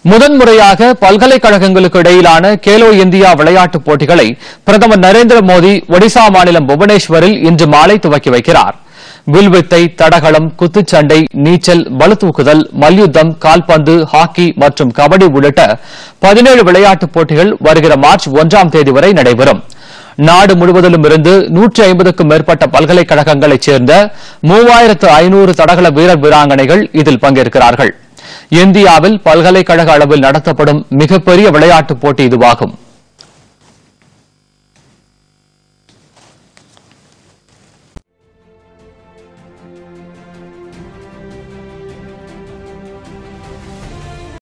முதன்முறையாக பல்கலைக்கழகங்களுக்கு இடையிலான கேலோ இந்தியா விளையாட்டுப் போட்டிகளை பிரதமர் நரேந்திர மோடி ஒடிசா மாநிலம் புவனேஸ்வரில் இன்று மாலை துவக்கி வைக்கிறார் வில்வித்தை தடகளம் குத்துச்சண்டை நீச்சல் பளுதூக்குதல் மல்யுத்தம் கால்பந்து ஹாக்கி மற்றும் கபடி உள்ளிட்ட பதினேழு விளையாட்டுப் போட்டிகள் வருகிற மார்ச் ஒன்றாம் தேதி வரை நடைபெறும் நாடு முழுவதிலும் இருந்து நூற்றி ஐம்பதுக்கும் மேற்பட்ட பல்கலைக்கழகங்களைச் சேர்ந்த மூவாயிரத்து ஐநூறு தடகள வீரர் வீராங்கனைகள் இதில் பங்கேற்கிறார்கள் இந்தியாவில் பல்கலைக்கழக அளவில் நடத்தப்படும் மிகப்பெரிய விளையாட்டுப் போட்டி இதுவாகும்